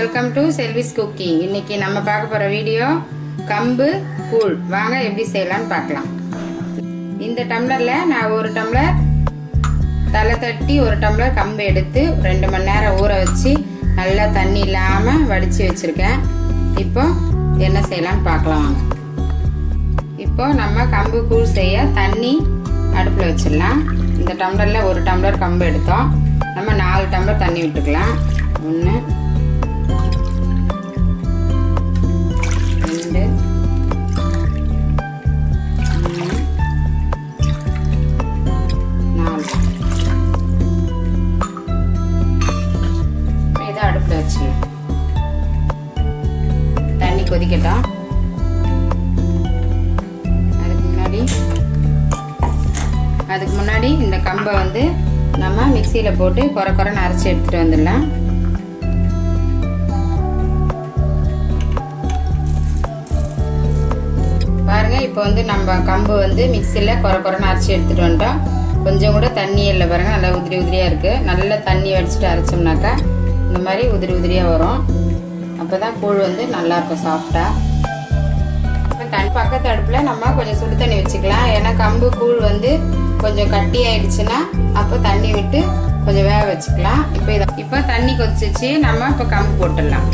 welcome to செல்விஸ் cooking இன்னைக்கு நம்ம பார்க்க போற வீடியோ கம்பு கூழ் வாங்க எப்படி செய்யலாம்னு பார்க்கலாம் இந்த டம்ளர்ல நான் ஒரு டம்ளர் தலை தட்டி ஒரு டம்ளர் கம்பு எடுத்து ரெண்டு மணி நேரம் ஊற வச்சு நல்லா தண்ணி இல்லாம வடிச்சு வச்சிருக்கேன் இப்போ என்ன செய்யலாம்னு பார்க்கலாம் வாங்க இப்போ நம்ம கம்பு கூழ் செய்ய தண்ணி அடுப்பில் வச்சிடலாம் இந்த டம்ளர்ல ஒரு டம்ளர் கம்பு எடுத்தோம் நம்ம நாலு டம்ளர் தண்ணி விட்டுக்கலாம் ஒன்று ரெண்டு மூணு நாலு இதை அடுப்பில் வச்சுக்கலாம் தண்ணி கொதிக்கட்டும் அதுக்கு முன்னாடி அதுக்கு முன்னாடி இந்த கம்பை வந்து நம்ம மிக்சியில் போட்டு குறை குறைன்னு அரைச்சி எடுத்துகிட்டு வந்துடலாம் பாருங்க இப்போ வந்து நம்ம கம்பு வந்து மிக்சியில் குறை குறைன்னு அரைச்சி எடுத்துகிட்டு வந்துட்டோம் கொஞ்சம் கூட தண்ணி இல்லை பாருங்க நல்லா உதிரி உதிரியாக இருக்குது நல்லா தண்ணி வடிச்சிட்டு அரைச்சோம்னாக்கா இந்த மாதிரி உதிரி உதிரியாக வரும் அப்போ தான் கூழ் வந்து நல்லாயிருக்கும் சாஃப்டாக இப்போ தண்ணி பக்கத்து அடுப்பில் நம்ம கொஞ்சம் சுடு தண்ணி வச்சுக்கலாம் ஏன்னா கம்பு கூழ் வந்து கொஞ்சம் கட்டி ஆயிடுச்சுன்னா அப்போ தண்ணி விட்டு கொஞ்சம் வேக வச்சுக்கலாம் இப்போ இதை இப்போ தண்ணி கொதிச்சிச்சு நம்ம இப்போ கம்பு போட்டுடலாம்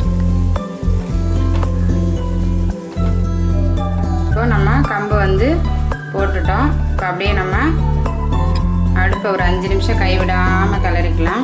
இப்போ நம்ம கம்பு வந்து போட்டுட்டோம் இப்போ அப்படியே நம்ம அடுப்பை ஒரு அஞ்சு நிமிஷம் கைவிடாமல் கிளறிக்கலாம்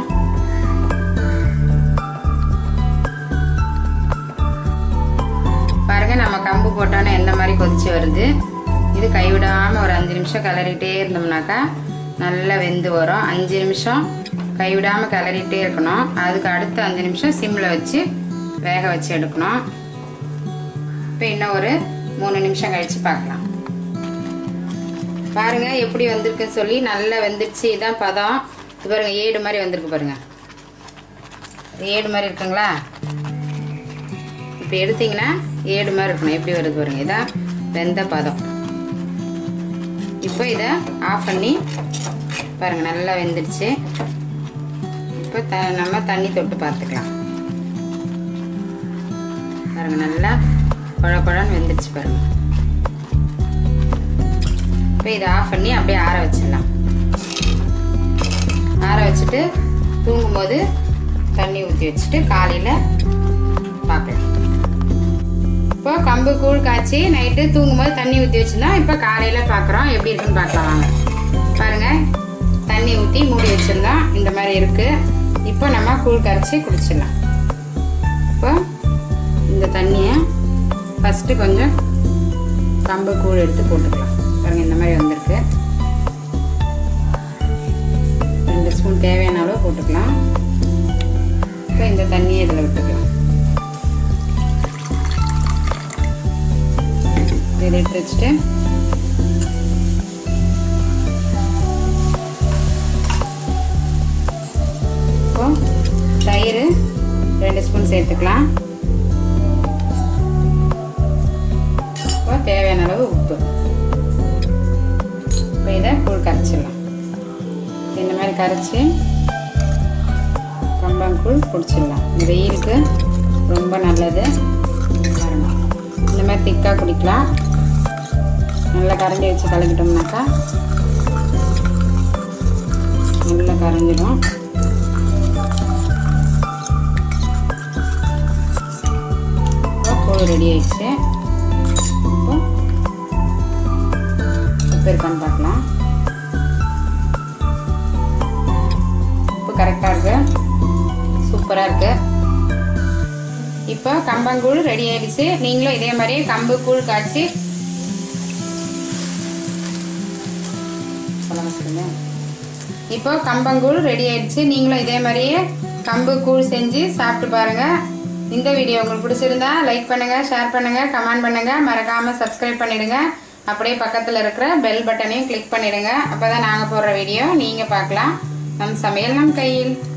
பாருங்க நம்ம கம்பு போட்டோன்னே எந்த மாதிரி கொதிச்சு வருது இது கைவிடாமல் ஒரு அஞ்சு நிமிஷம் கிளறிட்டே இருந்தோம்னாக்கா நல்லா வெந்து வரும் அஞ்சு நிமிஷம் கைவிடாமல் கிளறிட்டே இருக்கணும் அதுக்கு அடுத்த அஞ்சு நிமிஷம் சிம்மில் வச்சு வேக வச்சு எடுக்கணும் இப்போ இன்னும் ஒரு மூணு நிமிஷம் கழித்து பார்க்கலாம் பாருங்க எப்படி வந்திருக்குன்னு சொல்லி நல்லா வெந்துருச்சு இதான் பதம் இது பாருங்க ஏடு மாதிரி வந்திருக்கு பாருங்க ஏடு மாதிரி இருக்குங்களா இப்போ எடுத்தீங்கன்னா ஏடு மாதிரி இருக்கணும் எப்படி வருது பாருங்க இதான் வெந்த பதம் இப்போ இதை ஆஃப் பண்ணி பாருங்க நல்லா வெந்துடுச்சு இப்போ த நம்ம தண்ணி தொட்டு பார்த்துக்கலாம் பாருங்க நல்லா குழ குழன்னு வெந்துடுச்சு பாருங்க இப்போ இதை ஆஃப் பண்ணி அப்படியே ஆற வச்சிடலாம் ஆற வச்சுட்டு தூங்கும்போது தண்ணி ஊற்றி வச்சுட்டு காலையில் பார்க்கலாம் இப்போ கம்பு கூழ் காய்ச்சி நைட்டு தூங்கும்போது தண்ணி ஊற்றி வச்சுருந்தோம் இப்போ காலையில் பார்க்குறோம் எப்படி இருக்குன்னு பார்க்கலாம் வாங்க பாருங்கள் தண்ணி ஊற்றி மூடி வச்சுருந்தோம் இந்த மாதிரி இருக்குது இப்போ நம்ம கூழ் கரைச்சி குடிச்சிடலாம் இப்போ இந்த தண்ணியை ஃபஸ்ட்டு கொஞ்சம் கம்பு கூழ் எடுத்து போட்டுக்கலாம் பாருங்கள் இந்த மாதிரி வந்திருக்கு ரெண்டு ஸ்பூன் தேவையான அளவு போட்டுக்கலாம் இப்போ இந்த தண்ணியை இதில் விட்டுக்கலாம் இதை எடுத்து வச்சுட்டு இப்போ தயிர் ரெண்டு ஸ்பூன் சேர்த்துக்கலாம் இப்போ தேவையான அளவு உப்பு இப்போ இதை கூழ் கரைச்சிடலாம் இந்த மாதிரி கரைச்சி கம்பங்கூழ் குடிச்சிடலாம் இந்த வெயிலுக்கு ரொம்ப நல்லது இந்த மாதிரி திக்காக குடிக்கலாம் நல்லா கரண்டி வச்சு கலக்கிட்டோம்னாக்கா நல்லா கரைஞ்சிடும் கூழ் ரெடி ஆயிடுச்சு இப்போ உப்பு இருக்கான்னு பார்க்கலாம் உப்பு கரெக்டாக இருக்கு சூப்பராக இருக்கு இப்போ கம்பங்கூழ் ரெடி ஆயிடுச்சு நீங்களும் இதே மாதிரியே கம்பு கூழ் காய்ச்சி இப்போ கம்பங்கூழ் ரெடி ஆயிடுச்சு நீங்களும் இதே மாதிரியே கம்பு கூழ் செஞ்சு சாப்பிட்டு பாருங்க இந்த வீடியோ உங்களுக்கு பிடிச்சிருந்தா லைக் பண்ணுங்க ஷேர் பண்ணுங்க கமெண்ட் பண்ணுங்க மறக்காம சப்ஸ்கிரைப் பண்ணிடுங்க அப்படியே பக்கத்தில் இருக்கிற பெல் பட்டனையும் கிளிக் பண்ணிடுங்க அப்பதான் நாங்கள் போடுற வீடியோ நீங்க பார்க்கலாம் நம் சமையல் நம் கையில்